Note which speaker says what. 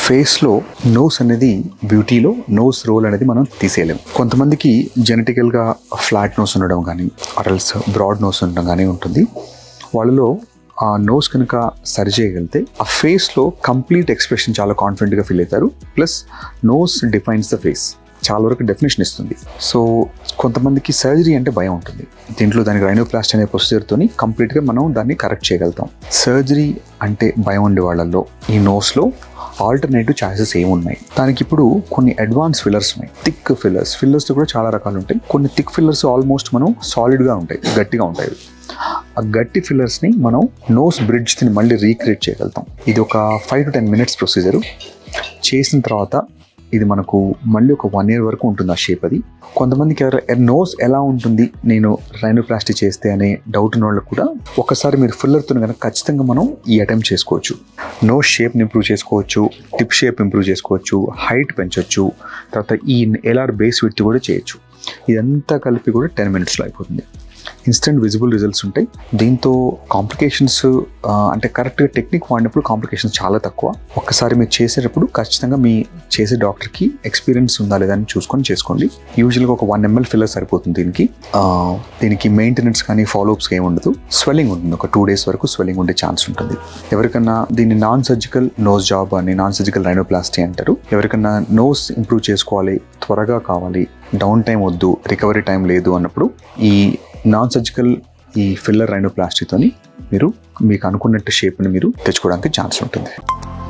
Speaker 1: ఫేస్లో నోస్ అనేది బ్యూటీలో nose role అనేది మనం తీసేయలేం కొంతమందికి జెనెటికల్గా ఫ్లాట్ నోస్ ఉండడం కానీ అరల్స్ బ్రాడ్ నోస్ ఉండడం కానీ ఉంటుంది వాళ్ళలో ఆ నోస్ కనుక సరి చేయగలిగితే ఆ ఫేస్లో కంప్లీట్ ఎక్స్ప్రెషన్ చాలా కాన్ఫిడెంట్గా ఫీల్ అవుతారు plus nose defines the face చాలా వరకు డెఫినేషన్ ఇస్తుంది సో కొంతమందికి సర్జరీ అంటే భయం ఉంటుంది దీంట్లో దానికి రైనోప్లాస్ట్ అనే ప్రొసీజర్తోని కంప్లీట్గా మనం దాన్ని కరెక్ట్ చేయగలుగుతాం సర్జరీ అంటే భయం ఉండే వాళ్ళల్లో ఈ నోస్లో ఆల్టర్నేటివ్ ఛాయిసెస్ ఏమున్నాయి దానికి ఇప్పుడు కొన్ని అడ్వాన్స్ ఫిల్లర్స్ ఉన్నాయి థిక్ ఫిల్లర్స్ ఫిల్లర్స్ కూడా చాలా రకాలు ఉంటాయి కొన్ని థిక్ ఫిల్లర్స్ ఆల్మోస్ట్ మనం సాలిడ్గా ఉంటాయి గట్టిగా ఉంటాయి అవి. ఆ గట్టి ఫిల్లర్స్ని మనం నోస్ బ్రిడ్జ్ని మళ్ళీ రీక్రియేట్ చేయగలుగుతాం ఇది ఒక five to ten minutes procedure చేసిన తర్వాత ఇది మనకు మళ్ళీ ఒక వన్ ఇయర్ వరకు ఉంటుంది ఆ షేప్ అది కొంతమందికి ఎవరు నోస్ ఎలా ఉంటుంది నేను రైనోప్లాస్టీ చేస్తే అనే డౌట్ ఉన్న వాళ్ళకి కూడా ఒకసారి మీరు ఫిల్లర్తో కనుక ఖచ్చితంగా మనం ఈ అటెంప్ట్ చేసుకోవచ్చు నోస్ షేప్ని ఇంప్రూవ్ చేసుకోవచ్చు టిప్ షేప్ ఇంప్రూవ్ చేసుకోవచ్చు హైట్ పెంచవచ్చు తర్వాత ఈ ఎల్ఆర్ బేస్ విత్ కూడా చేయొచ్చు ఇదంతా కలిపి కూడా టెన్ మినిట్స్లో అయిపోతుంది ఇన్స్టెంట్ విజిబుల్ రిజల్ట్స్ ఉంటాయి దీంతో కాంప్లికేషన్స్ అంటే కరెక్ట్గా టెక్నిక్ వాడినప్పుడు కాంప్లికేషన్స్ చాలా తక్కువ ఒక్కసారి మీరు చేసేటప్పుడు ఖచ్చితంగా మీ చేసే డాక్టర్కి ఎక్స్పీరియన్స్ ఉందా లేదా అని చూసుకొని చేసుకోండి యూజువల్గా ఒక వన్ ఎంఎల్ ఫిల్లర్ సరిపోతుంది దీనికి ఆ, దీనికి మెయింటెనెన్స్ కానీ ఫాలోఅప్స్ ఏమి ఉండదు స్వెల్లింగ్ ఉంటుంది ఒక టూ డేస్ వరకు స్వెల్లింగ్ ఉండే ఛాన్స్ ఉంటుంది ఎవరికన్నా దీన్ని నాన్ సర్జికల్ నోస్ జాబ్ అని నాన్ సర్జికల్ రైనోప్లాస్టీ అంటారు ఎవరికన్నా నోస్ ఇంప్రూవ్ చేసుకోవాలి త్వరగా కావాలి డౌన్ టైం వద్దు రికవరీ టైం లేదు అన్నప్పుడు ఈ నాన్ సర్జికల్ ఈ ఫిల్లర్ రైనోప్లాస్టీతోని మీరు మీకు అనుకున్నట్టు షేప్ని మీరు తెచ్చుకోవడానికి ఛాన్స్ ఉంటుంది